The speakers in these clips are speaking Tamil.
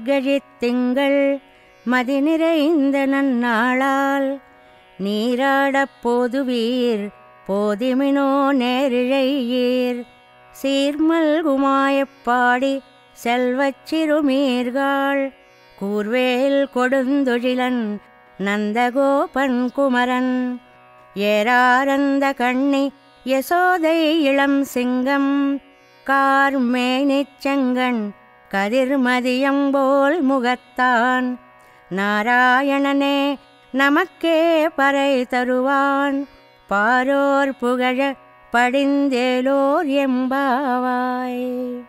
மார்கழித் திங்கள் மதி நிறைந்த நன்னாளால் நீராடப் போதுவீர் போதிமினோ நேரிழையீர் சீர்மல்குமாயப் பாடி செல்வச் சிறுமீர்காள் கூர்வேல் கொடுந்தொழிலன் நந்தகோபன் குமரன் ஏராரந்த கண்ணி யசோதை இளம் சிங்கம் கார்மேனிச் செங்கண் கதிர்மதியம்போல் முகத்தான் நாராயணனே நமக்கே பறை தருவான் பாரோர் புகழ படிந்தேலோர் எம்பாவாய்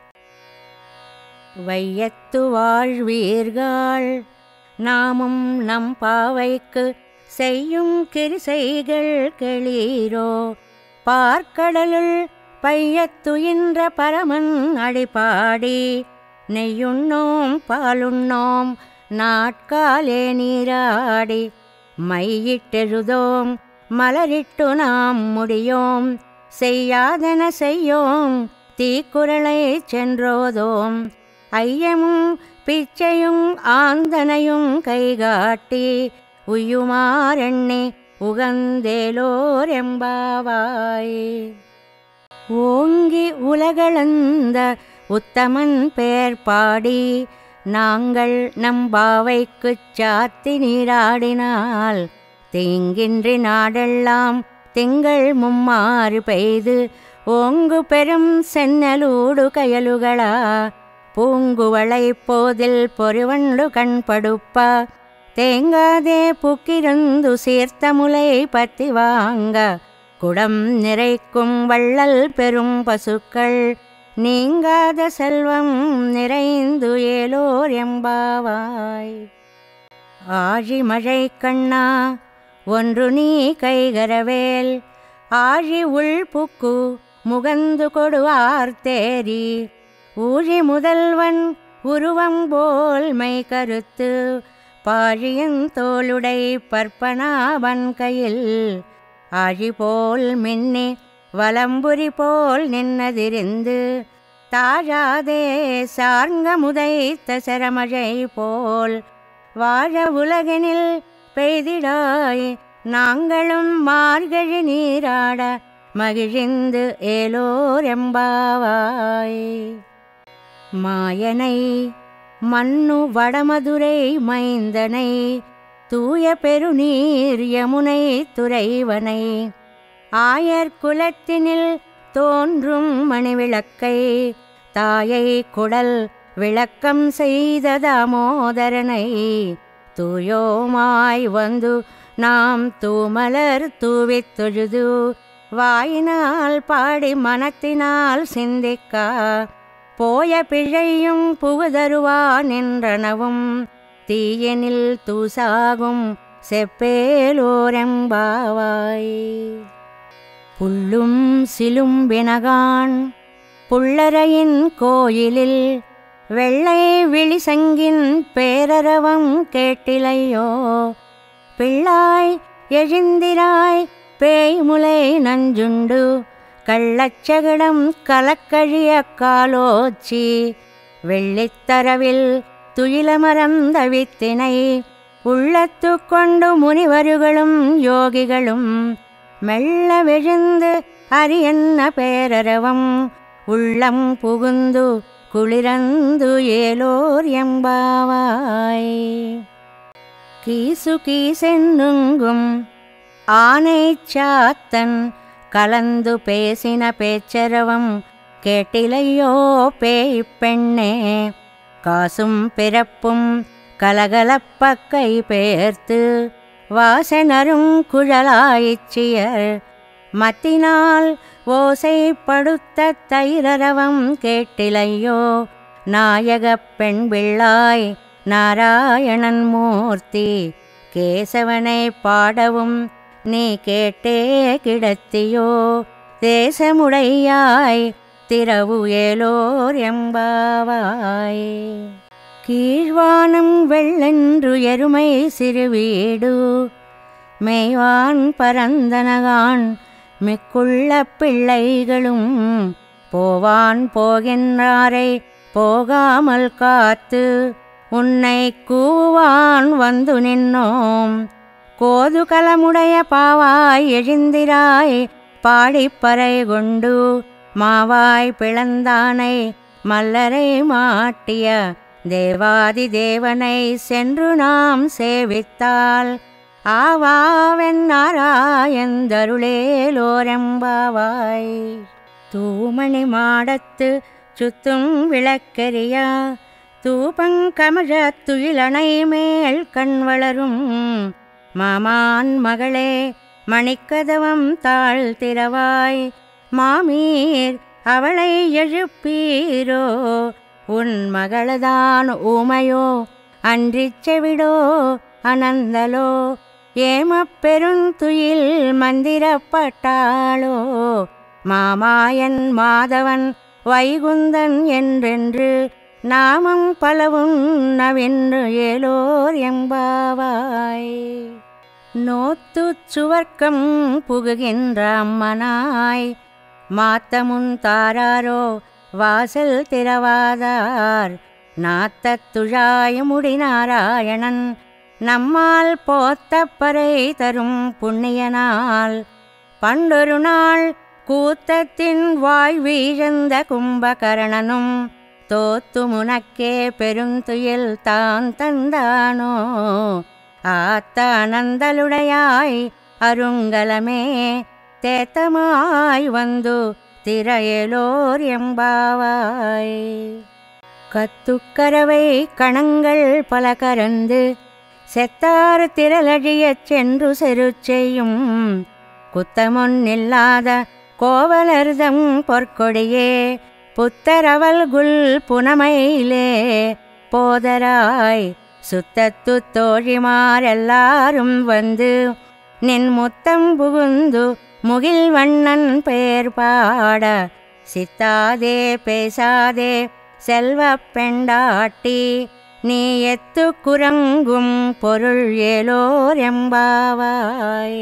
வையத்து வாழ்வீர்கள் நாமும் நம் பாவைக்கு செய்யும் கிரிசைகள் கெளீரோ பார்க்கடலுள் பையத்துயின்ற பரமன் அடிபாடி நெய்யுண்ணோம் பாலுண்ணோம் நாட்காலே நீராடி மையிட்டெழுதோம் மலரிட்டு நாம் முடியோம் செய்யாதன செய்யோம் தீக்குறளை சென்றோதோம் ஐயமும் பிச்சையும் ஆந்தனையும் கைகாட்டி உய்யுமாறெண்ணி உகந்தேலோர் எம்பாவாய் ஓங்கி உலகளந்த உத்தமன் பேர் பாடி நாங்கள் நம் பாவைக்குச் சாத்தி நீராடினால் தீங்கின்றி நாடெல்லாம் திங்கள் மும்மாறு பெய்து ஓங்கு பெரும் சென்னலூடு கயலுகளா பூங்குவளை போதில் பொறிவண்டு கண்படுப்ப தேங்காதே புக்கிருந்து சீர்த்த முலை பத்தி வாங்க குடம் நிறைக்கும் வள்ளல் பெரும் பசுக்கள் நீங்காத செல்வம் நிறைந்து ஏலோர் எம்பாவாய் ஆழி மழை கண்ணா ஒன்று நீ கைகரவேல் ஆழி உள் புக்கு முகந்து கொடுவார் தேரி ஊழி முதல்வன் உருவம் போல் மை கருத்து பாழியின் தோளுடை பற்பனாவன் கையில் ஆழி போல் மின்னி வலம்புரி போல் நின்னதிருந்து தாழாதே சார்ங்க முதைத்த சரமழை போல் வாழ உலகினில் பெய்திடாய் நாங்களும் மார்கழி நீராட மகிழ்ந்து ஏலோர் எம்பாவாய் மாயனை மண்ணு வடமதுரை மைந்தனை தூய பெருநீர் யமுனை துறைவனை ஆயர் குலத்தினில் தோன்றும் மணிவிளக்கை தாயை குடல் விளக்கம் செய்த தாமோதரனை தூயோமாய் வந்து நாம் தூமலர் தூவித் தொழுது வாயினால் பாடி மனத்தினால் சிந்திக்கா போய பிழையும் புகுதருவான் என்றனவும் தீயனில் தூசாகும் செப்பேலோரெம்பாவாய் புல்லும் சிலும்பினகான் புள்ளரையின் கோயிலில் வெள்ளை விழிசங்கின் பேரரவம் கேட்டிலையோ பிள்ளாய் எழுந்திராய் பேய்முலை நஞ்சுண்டு கள்ளச்சகடம் கலக்கழிய காலோச்சி வெள்ளித்தரவில் துயிலமரந்த வித்தினை உள்ளத்து கொண்டு முனிவர்களும் யோகிகளும் மெல்ல விழுந்து அரியன்ன பேரரவம் உள்ளம் புகுந்து குளிரந்து ஏலோர் எம்பாவாய் கீசு கீசென்னுங்கும் ஆனை சாத்தன் கலந்து பேசின பேச்சரவம் கேட்டிலையோ பேய் பெண்ணே காசும் பிறப்பும் கலகலப்பக்கை பேர்த்து வாசனரும் குழலாயிச்சியர் மத்தினால் ஓசைப்படுத்த தைரரவம் கேட்டிலையோ நாயகப் பெண் பிள்ளாய் நாராயணன் மூர்த்தி கேசவனை பாடவும் நீ கேட்டே கிடத்தியோ தேசமுடையாய் திரவு ஏலோர் எம்பாவாய் கீழ்வானம் வெள்ளென்று எருமை சிறுவீடு மேய்வான் பரந்தனகான் மிக்குள்ள பிள்ளைகளும் போவான் போகின்றாரை போகாமல் காத்து உன்னை கூவான் வந்து நின்னோம் கோதுகலமுடைய பாவாய் எழுந்திராய் பாடிப்பறை கொண்டு மாவாய் பிளந்தானை மல்லரை மாட்டிய தேவாதி தேவனை சென்று நாம் சேவித்தால் ஆவாவென்னாராயந்தருளேலோரெம்பாவாய் தூமணி மாடத்து சுத்தும் விளக்கெரியா தூபங்கமழ துயிலணை மேல் கண் வளரும் மாமான் மகளே மணிக்கதவம் தாழ் திறவாய் மாமீர் அவளை எழுப்பீரோ உன் மகளதான் ஊமையோ அன்றிச் செவிடோ அனந்தலோ ஏமப் பெருந்துயில் மந்திரப்பட்டாளோ மாமாயன் மாதவன் வைகுந்தன் என்றென்று நாமம் பலவும் நவென்று ஏலோர் எம்பாவாய் நோத்துச் சுவர்க்கம் புகுகின்ற அம்மனாய் மாத்தமுன் தாராரோ வாசல் திறவாதார் நாத்தத் துழாயமுடி நாராயணன் நம்மால் போத்தப்பறை தரும் புண்ணியனால் பண்டொரு நாள் கூத்தத்தின் வாய் வீழ்ந்த கும்பகரணனும் தோத்து முனக்கே பெருந்துயில் தான் தந்தானோ ஆத்த அனந்தலுடையாய் அருங்கலமே தேத்தமாய் வந்து திரையலோர் எம்பாவாய் கத்துக்கரவை கணங்கள் பல கரந்து செத்தார் திரளழியச் சென்று செரு செய்யும் குத்தமொன்னில்லாத கோவலர்தம் பொற்கொடியே புத்தரவல்குல் புனமையிலே போதராய் சுத்தத்து தோழிமாரெல்லாரும் வந்து நின் முத்தம் புகுந்து முகில் வண்ணன் பெயர் பாட சித்தாதே பேசாதே செல்வப் பெண்டாட்டி நீ எத்து குரங்கும் பொருள் ஏலோர் எம்பாவாய்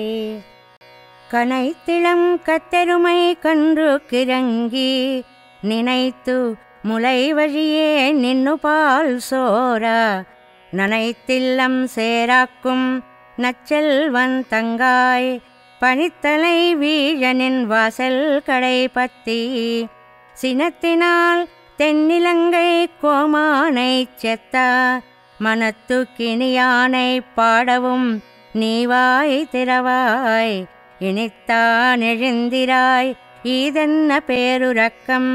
கனைத்திளம் கத்தெருமை கன்று கிறங்கி நினைத்து முலை வழியே நின்னு பால் சோர நனைத்தில்லம் சேராக்கும் நச்செல்வன் தங்காய் பனித்தலை வீழனின் வாசல் கடை பத்தி சினத்தினால் தென்னிலங்கை கோமானை செத்த மனத்து கிணியானை பாடவும் நீவாய் திறவாய் இனித்தான் எழுந்திராய் ஈதென்ன பேருரக்கம்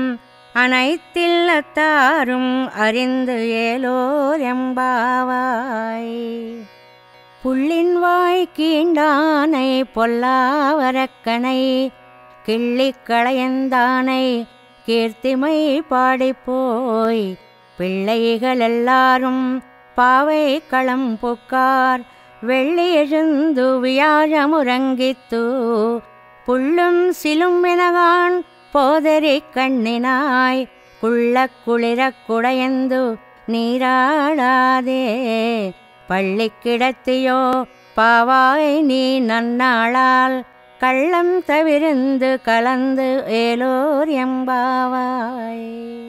அனைத்தில்லத்தாரும் அறிந்து ஏலோர் எம்பாவாய் புள்ளின் வாய் கீண்டானை பொல்லாவரக்கனை கிள்ளிக் களையந்தானை கீர்த்திமை பாடிப்போய் பிள்ளைகள் எல்லாரும் பாவை களம் புக்கார் வெள்ளி எழுந்து வியாழமுறங்கித்து புள்ளும் சிலும் எனகான் போதரி கண்ணினாய் குள்ள குளிரக் குடையந்து நீராடாதே பள்ளி கிடத்தியோ பாவாய் நீ நன்னாளால் கள்ளம் தவிர்ந்து கலந்து ஏலோர் எம்பாவாய்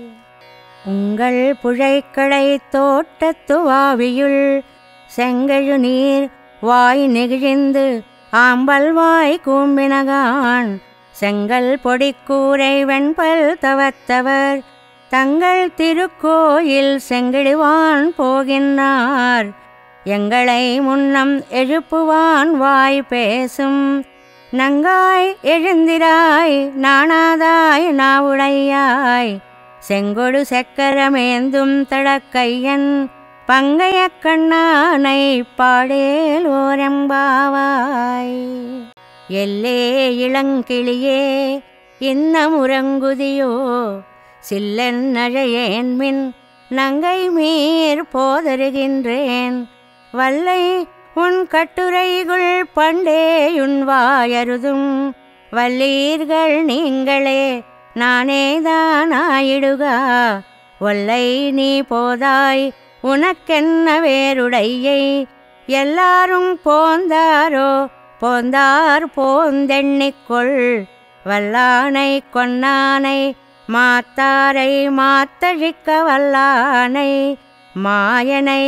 உங்கள் புழைக்கடை தோட்டத்துவாவியுள் செங்கழு நீர் வாய் நெகிழிந்து ஆம்பல் வாய் கூம்பினகான் செங்கல் பொடிக்கூரை வெண்பல் தவத்தவர் தங்கள் திருக்கோயில் செங்கிடுவான் போகின்றார் எங்களை முன்னம் எழுப்புவான் வாய் பேசும் நங்காய் எழுந்திராய் நாணாதாய் நாவுடையாய் செங்கொடு செக்கரமேந்தும் தடக்கையன் பங்கைய கண்ணானை பாடேல் ஓரம்பாவாய் எல்லே இளங்கிளியே இன்னம் உறங்குதியோ சில்லன் நழையேன் மின் நங்கை மீர் போதருகின்றேன் வல்லை உன் கட்டுரைகுள் பண்டேயுன் வாயருதும் வல்லீர்கள் நீங்களே நானேதான் ஆயிடுகா ஒல்லை நீ போதாய் உனக்கென்ன வேறுடையை எல்லாரும் போந்தாரோ போந்தார் போந்தெண்ணிக்கொள் வல்லானை கொன்னானை மாத்தாரை மாத்தழிக்க வல்லானை மாயனை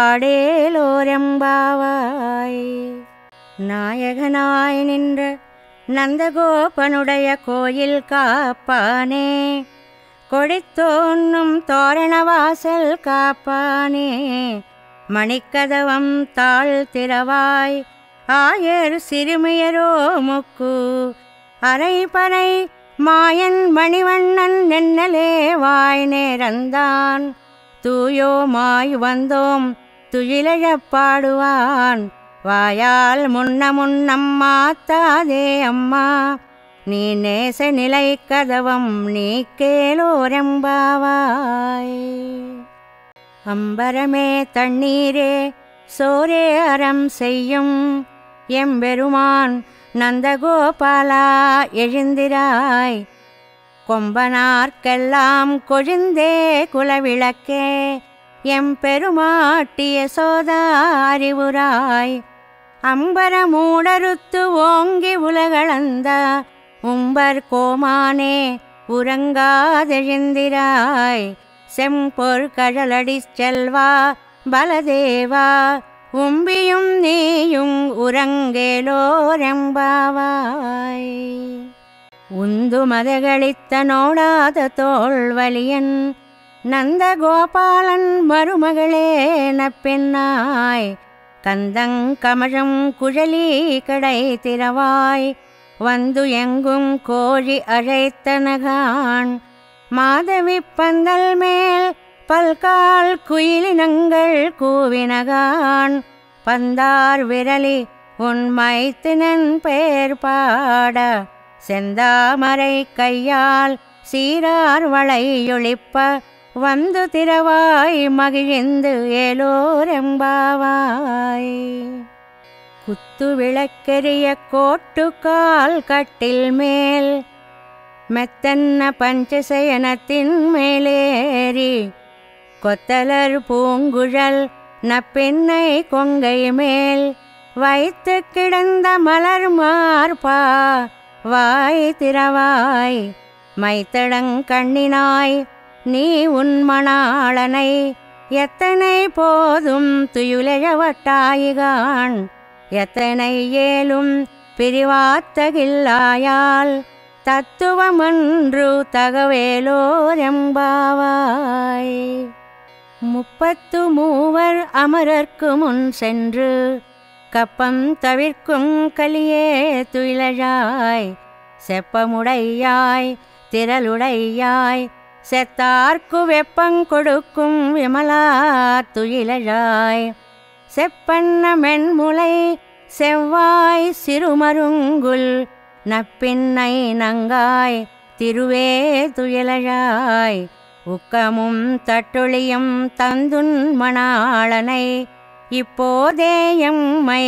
பாடேலோரெம்பாவாய் நாயகனாய் நின்ற நந்தகோபனுடைய கோயில் காப்பானே கொடித்தோன்னும் தோரணவாசல் காப்பானே மணிக்கதவம் தாழ் திறவாய் ஆயர் சிறுமியரோ முக்கு அரைபறை மாயன் மணிவண்ணன் நென்னலே வாய் நேரந்தான் தூயோமாய் வந்தோம் துயிலழப் பாடுவான் வாயால் முன்ன முன்னம் மாத்தாதே அம்மா நீ நேச நிலை கதவம் நீ கேளோரெம்பாவாய் அம்பரமே தண்ணீரே சோரே அறம் செய்யும் எம்பெருமான் நந்தகோபாலா எழுந்திராய் கொம்பனார்க்கெல்லாம் கொழுந்தே குலவிளக்கே எம்பெருமாட்டிய சோதா அறிவுராய் அம்பர மூடருத்து ஓங்கி உலகளந்த உம்பர் கோமானே உறங்காதெழுந்திராய் செம்பொர் கழலடி செல்வா பலதேவா உம்பியும் நீயும் உறங்கேலோரெம்பாவாய் உந்து மதகளித்த நோடாத தோல்வலியன் நந்தகோபாலன் மருமகளே நப்பெண்ணாய் கந்தங்கமழம் குழலி கடை திறவாய் வந்து எங்கும் கோழி அழைத்தனகான் மாதவி பந்தல் மேல் பல்கால் குயிலினங்கள் கூவினகான் பந்தார் விரலி உன் மைத்தினன் பெயர் பாட செந்தாமரை கையால் சீரார் வளையொழிப்ப வந்து திரவாய் மகிழ்ந்து ஏலோரெம்பாவாய் குத்து விளக்கெரிய கோட்டுக்கால் கட்டில் மேல் மெத்தன்ன பஞ்சசயனத்தின் மேலேறி கொத்தலர் பூங்குழல் நப்பெண்ணை கொங்கை மேல் வைத்து கிடந்த மலர் மார்பா வாய் திறவாய் மைத்தடங்கண்ணினாய் நீ உன் மணாளனை எத்தனை போதும் துயிலழவட்டாயிகான் எத்தனை ஏலும் பிரிவாத்தகில்லாயால் தத்துவமன்று தகவேலோரெம்பாவாய் முப்பத்து மூவர் அமரர்க்கு முன் சென்று கப்பம் தவிர்க்கும் கலியே துயிலழாய் செப்பமுடையாய் திரளுடையாய் செத்தார்க்கு வெப்பங்கொடுக்கும் விமலா துயிலழாய் செப்பண்ண மென்முலை செவ்வாய் சிறுமருங்குல் நப்பின்னை நங்காய் திருவே துயிலழாய் உக்கமும் தட்டொழியும் தந்துன் மணாளனை இப்போதே எம்மை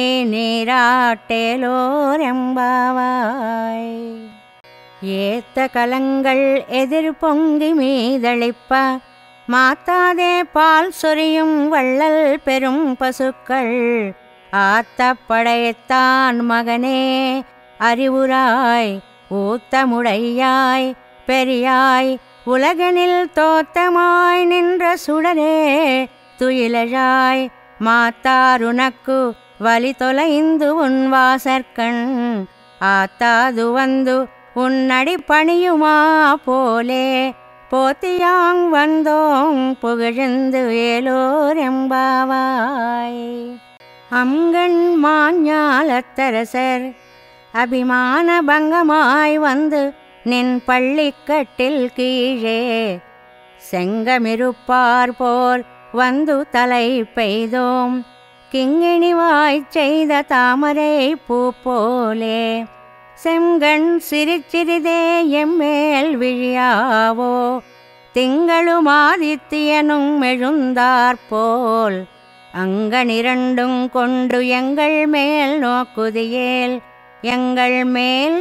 நீராட்டேலோரெம்பாவாய் ஏத்த கலங்கள் எதிர் பொங்கி மீதளிப்ப மாத்தாதே பால் சொரியும் வள்ளல் பெரும் பசுக்கள் ஆத்த படைத்தான் மகனே அறிவுராய் ஊத்தமுடையாய் பெரியாய் உலகனில் தோத்தமாய் நின்ற சுடரே துயிலழாய் மாத்தாருனக்கு வலி தொலைந்து உன் வாசற்கண் ஆத்தாது வந்து உன்னடி பணியுமா போலே போத்தியாங் வந்தோங் புகழ்ந்து ஏலோரெம்பாவாய் அங்கண் மாஞாலத்தரசர் அபிமான பங்கமாய் வந்து நின் பள்ளிக்கட்டில் கீழே செங்கமிருப்பார் போல் வந்து தலை பெய்தோம் கிங்கிணிவாய் செய்த தாமரை பூ போலே செங்கண் சிரிச்சிறிதே எம்மேல் விழியாவோ திங்களும் ஆதித்தியனும் எழுந்தாற்போல் அங்கனிரண்டும் கொண்டு எங்கள் மேல் நோக்குதியேல் எங்கள் மேல்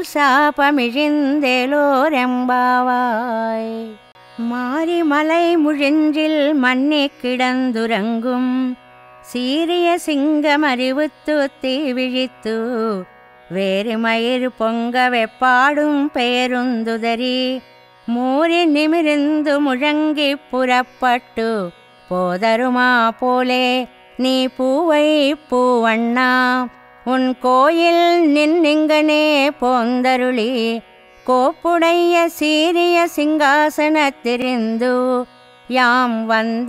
சாபமிழிந்தேலோரெம்பாவாய் மாரிமலை முழிஞ்சில் மன்னி கிடந்துறங்கும் சீரிய சிங்கம் அறிவுத்து தீ விழித்து வேறு மயிர் பொங்க வெப்பாடும் பேருந்துதறி மூறி நிமிர்ந்து முழங்கி புறப்பட்டு போதருமா போலே நீ பூவை பூவண்ணா உன் கோயில் நின்னிங்கனே போந்தருளி கோப்புடைய சீரிய சிங்காசனத்திரிந்து யாம் வந்த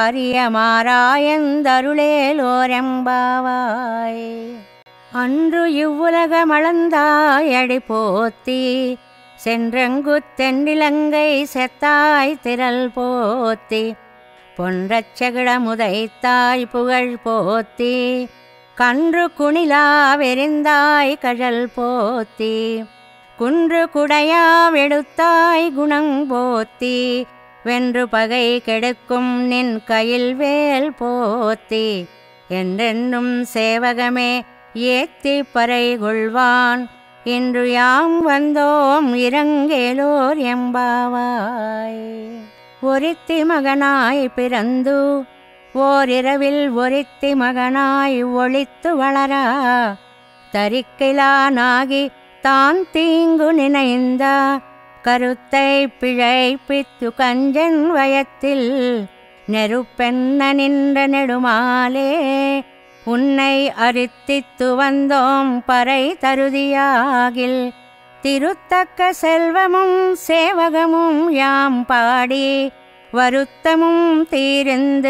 காரியமாராயந்தருளேலோரெம்பாவாய் அன்று இவ்வுலகமளந்தாயடி போத்தி சென்றெங்கு தென்னிலங்கை செத்தாய் திரள் போத்தி பொன்றச்சகிழமுதைத்தாய் புகழ் போத்தி கன்று குணிலாவெறிந்தாய் கழல் போத்தி குன்று குடையாவெடுத்தாய் குணங் போத்தி வென்று பகை கெடுக்கும் நின் கையில் வேல் போத்தி என்றென்னும் சேவகமே ஏத்தி பறை கொள்வான் இன்று யாம் வந்தோம் இறங்கேலோர் எம்பாவாய் ஒருத்தி மகனாய் பிறந்து ஓரிரவில் ஒருத்தி மகனாய் ஒளித்து வளரா தரிக்கிலானாகி தான் தீங்கு நினைந்த கருத்தை பிழைப்பித்து கஞ்சன் வயத்தில் நெருப்பென்ன நின்ற நெடுமாலே உன்னை அரித்தித்து வந்தோம் பறை தருதியாகில் திருத்தக்க செல்வமும் சேவகமும் யாம் பாடி வருத்தமும் தீர்ந்து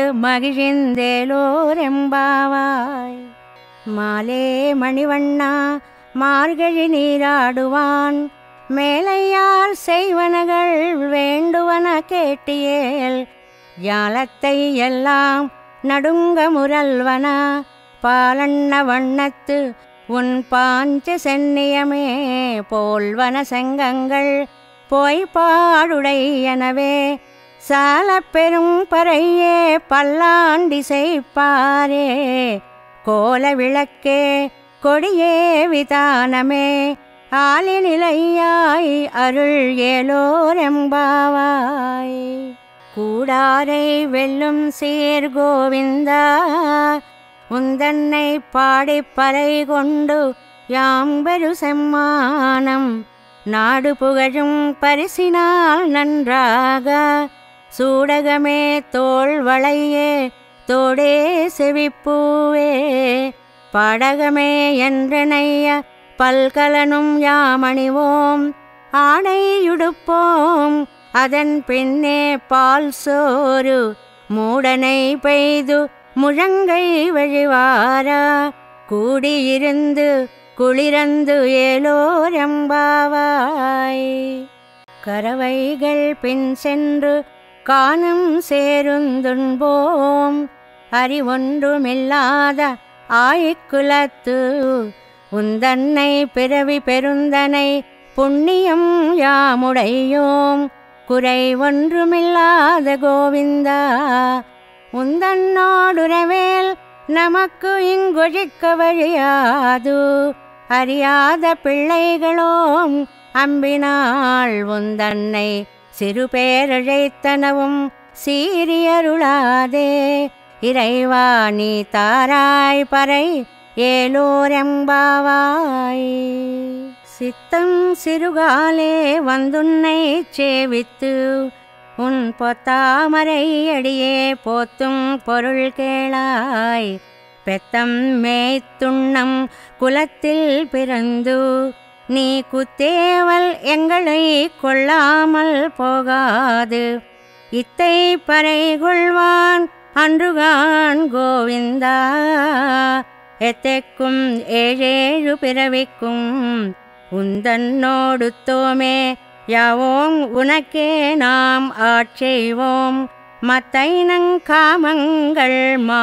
மகிழ்ந்தேலோரெம்பாவாய் மாலே மணிவண்ணா மார்கழி நீராடுவான் மேலையார் செய்வனகள் வேண்டுவன கேட்டியேல் ஜாலத்தை எல்லாம் நடுங்க முரல்வன பாலண்ண வண்ணத்து உன் பாஞ்ச சென்னியமே போல்வன செங்கங்கள் போய் பாடுடையனவே சால பெரும் பறையே பல்லாண்டி செய்ப்பாரே கோல விளக்கே கொடியே விதானமே ஆலிநிலையாய் அருள் ஏலோரெம்பாவாய் கூடாரை வெல்லும் சீர் கோவிந்தா உந்தன்னை பாடிப் பறை கொண்டு யாம்பெரு செம்மானம் நாடு புகழும் பரிசினால் நன்றாக சூடகமே தோள் வளையே தோடே செவிப்பூவே பாடகமே என்றனைய பல்கலனும் யாமணிவோம் ஆணையுடுப்போம் அதன் பின்னே பால் சோறு மூடனை பெய்து முழங்கை வழிவாரா கூடியிருந்து குளிரந்து ஏலோரெம்பாவாய் கறவைகள் பின் சென்று காணும் சேருந்துண்போம் அறிவொன்றுமில்லாத ஆய்க்குலத்து உந்தன்னை பிறவி பெருந்தனை புண்ணியம் யாமுடையோம் குறை ஒன்றுமில்லாத கோவிந்தா உந்தன்னோடுறவேல் நமக்கு இங்கொழிக்க வழியாது அறியாத பிள்ளைகளோம் அம்பினாள் உந்தன்னை சிறு பேரழைத்தனவும் சீரியருளாதே இறைவா நீ தாராய் பறை ஏலோரெம்பாவாய் சித்தம் சிறுகாலே வந்துன்னை சேவித்து உன் பொத்தாமரை அடியே போத்தும் பொருள் கேளாய் பெத்தம் மேய்த்துண்ணம் குலத்தில் பிறந்து நீ குத்தேவல் எங்களை கொள்ளாமல் போகாது இத்தை பறை கொள்வான் அன்றுகான் கோவிந்தா எத்தைக்கும் ஏழேழு பிறவிக்கும் உந்தன்னோடு தோமே யாவோம் உனக்கே நாம் ஆட்செய்வோம் மத்தைனங்காமங்கள்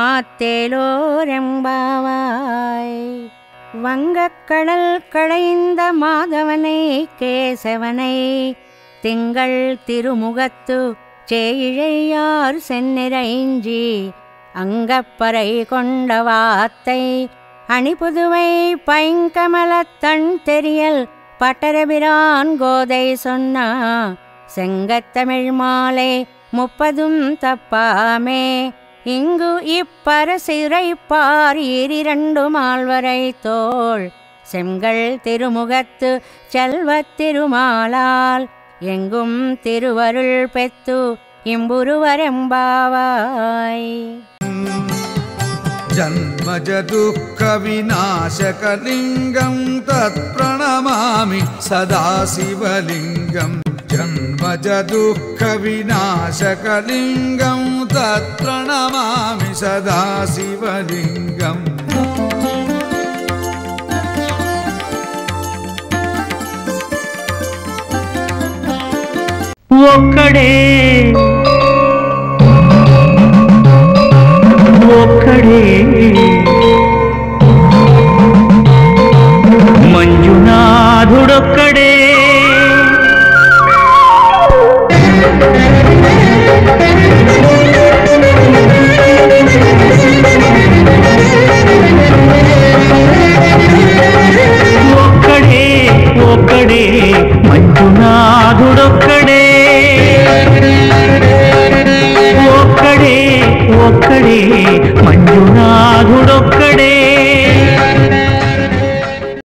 மாத்தேலோரெம்பாவாய் வங்கக்கடல் கடைந்த மாதவனை கேசவனை திங்கள் திருமுகத்து சேயிழையார் செந்நிறைஞ்சி அங்கப்பறை கொண்ட வாத்தை அணிபுதுவை பைங்கமலத்தன் தெரியல் பட்டரபிரான் கோதை சொன்னா செங்கத்தமிழ் மாலை முப்பதும் தப்பாமே இங்கு இப்பரசிறைப்பார் இரிரண்டு மால்வரை தோள் செங்கல் திருமுகத்து செல்வத் திருமாலால் எங்கும் திருவருள் பெத்து இம்புருவரெம்பாவாய் जन्मज दुःखविनाशकलिङ्गं तत्प्रणमामि सदा शिवलिङ्गं जन्मज दुःखविनाशकलिङ्गं तत्प्रणमामि सदा शिवलिङ्गम् ఒక్కడే ఒక్కడే మంజునాథుడొక్కడే ఒక్కడే ఒక్కడే మంజునాథుడొక్కడే